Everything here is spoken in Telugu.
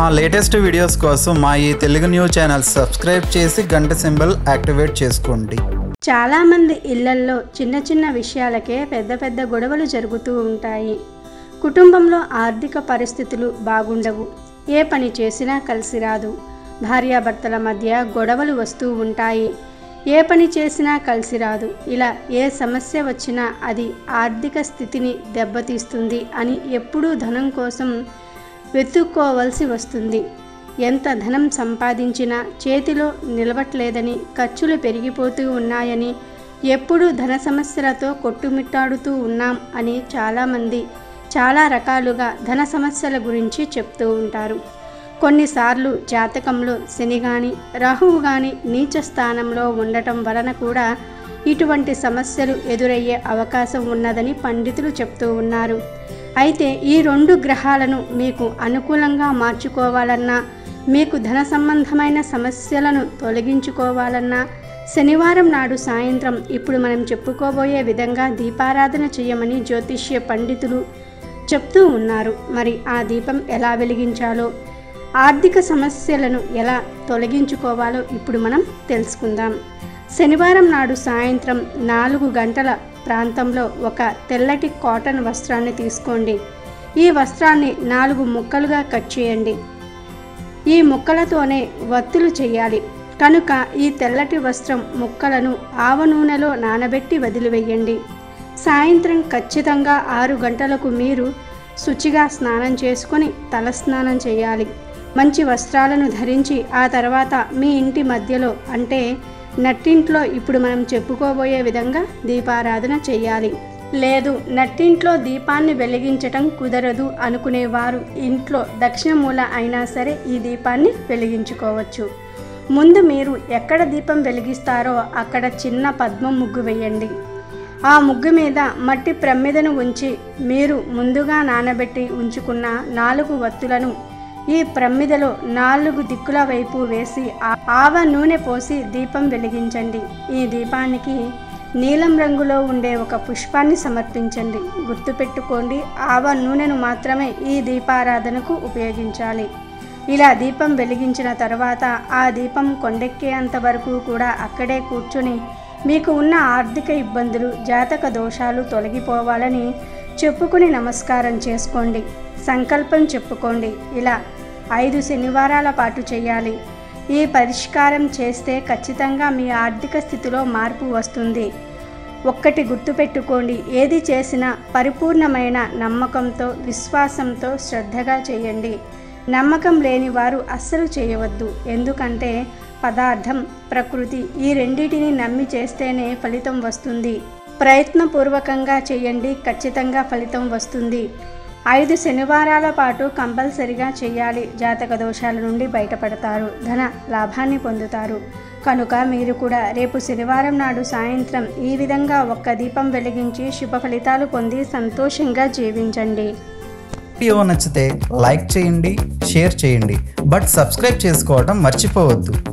మా లేటెస్ట్ వీడియోస్ కోసం మా ఈ తెలుగు న్యూస్ ఛానల్ సబ్స్క్రైబ్ చేసి గంట సింబల్ యాక్టివేట్ చేసుకోండి చాలామంది ఇళ్లల్లో చిన్న చిన్న విషయాలకే పెద్ద పెద్ద గొడవలు జరుగుతూ ఉంటాయి కుటుంబంలో ఆర్థిక పరిస్థితులు బాగుండవు ఏ పని చేసినా కలిసి రాదు భార్యాభర్తల మధ్య గొడవలు వస్తూ ఉంటాయి ఏ పని చేసినా కలిసి రాదు ఇలా ఏ సమస్య వచ్చినా అది ఆర్థిక స్థితిని దెబ్బతీస్తుంది అని ఎప్పుడూ ధనం కోసం వెతుక్కోవలసి వస్తుంది ఎంత ధనం సంపాదించినా చేతిలో నిలవట్లేదని ఖర్చులు పెరిగిపోతూ ఉన్నాయని ఎప్పుడూ ధన సమస్యలతో కొట్టుమిట్టాడుతూ ఉన్నాం అని చాలామంది చాలా రకాలుగా ధన సమస్యల గురించి చెప్తూ ఉంటారు కొన్నిసార్లు జాతకంలో శని కానీ రాహువు కానీ నీచ స్థానంలో ఉండటం వలన కూడా ఇటువంటి సమస్యలు ఎదురయ్యే అవకాశం ఉన్నదని పండితులు చెప్తూ ఉన్నారు అయితే ఈ రెండు గ్రహాలను మీకు అనుకూలంగా మార్చుకోవాలన్నా మీకు ధన సంబంధమైన సమస్యలను తొలగించుకోవాలన్నా శనివారం నాడు సాయంత్రం ఇప్పుడు మనం చెప్పుకోబోయే విధంగా దీపారాధన చేయమని జ్యోతిష్య పండితులు చెప్తూ ఉన్నారు మరి ఆ దీపం ఎలా వెలిగించాలో ఆర్థిక సమస్యలను ఎలా తొలగించుకోవాలో ఇప్పుడు మనం తెలుసుకుందాం శనివారం నాడు సాయంత్రం నాలుగు గంటల ప్రాంతంలో ఒక తెల్లటి కాటన్ వస్త్రాన్ని తీసుకోండి ఈ వస్త్రాన్ని నాలుగు ముక్కలుగా కట్ చేయండి ఈ ముక్కలతోనే వత్తులు చేయాలి కనుక ఈ తెల్లటి వస్త్రం ముక్కలను ఆవ నూనెలో నానబెట్టి వదిలివేయండి సాయంత్రం ఖచ్చితంగా ఆరు గంటలకు మీరు శుచిగా స్నానం చేసుకొని తలస్నానం చేయాలి మంచి వస్త్రాలను ధరించి ఆ తర్వాత మీ ఇంటి మధ్యలో అంటే నట్టింట్లో ఇప్పుడు మనం చెప్పుకోబోయే విధంగా దీపారాధన చేయాలి లేదు నట్టింట్లో దీపాన్ని వెలిగించటం కుదరదు అనుకునేవారు ఇంట్లో దక్షిణ మూల అయినా సరే ఈ దీపాన్ని వెలిగించుకోవచ్చు ముందు మీరు ఎక్కడ దీపం వెలిగిస్తారో అక్కడ చిన్న పద్మం ముగ్గు వేయండి ఆ ముగ్గు మీద మట్టి ప్రమిదను ఉంచి మీరు ముందుగా నానబెట్టి ఉంచుకున్న నాలుగు వత్తులను ఈ ప్రమిదలో నాలుగు దిక్కుల వైపు వేసి ఆ- ఆవ నూనె పోసి దీపం వెలిగించండి ఈ దీపానికి నీలం రంగులో ఉండే ఒక పుష్పాన్ని సమర్పించండి గుర్తుపెట్టుకోండి ఆవ నూనెను మాత్రమే ఈ దీపారాధనకు ఉపయోగించాలి ఇలా దీపం వెలిగించిన తర్వాత ఆ దీపం కొండెక్కేంత వరకు కూడా అక్కడే కూర్చొని మీకు ఉన్న ఆర్థిక ఇబ్బందులు జాతక దోషాలు తొలగిపోవాలని చెప్పుకుని నమస్కారం చేసుకోండి సంకల్పం చెప్పుకోండి ఇలా ఐదు శనివారాల పాటు చేయాలి ఈ పరిష్కారం చేస్తే ఖచ్చితంగా మీ ఆర్థిక స్థితిలో మార్పు వస్తుంది ఒక్కటి గుర్తుపెట్టుకోండి ఏది చేసినా పరిపూర్ణమైన నమ్మకంతో విశ్వాసంతో శ్రద్ధగా చేయండి నమ్మకం లేని వారు అస్సలు చేయవద్దు ఎందుకంటే పదార్థం ప్రకృతి ఈ రెండింటిని నమ్మి చేస్తేనే ఫలితం వస్తుంది ప్రయత్నపూర్వకంగా చేయండి ఖచ్చితంగా ఫలితం వస్తుంది ఐదు శనివారాల పాటు కంపల్సరిగా చేయాలి జాతక దోషాల నుండి బయటపడతారు ధన లాభాన్ని పొందుతారు కనుక మీరు కూడా రేపు శనివారం నాడు సాయంత్రం ఈ విధంగా ఒక్క దీపం వెలిగించి శుభ ఫలితాలు పొంది సంతోషంగా జీవించండి వీడియో నచ్చితే లైక్ చేయండి షేర్ చేయండి బట్ సబ్స్క్రైబ్ చేసుకోవడం మర్చిపోవద్దు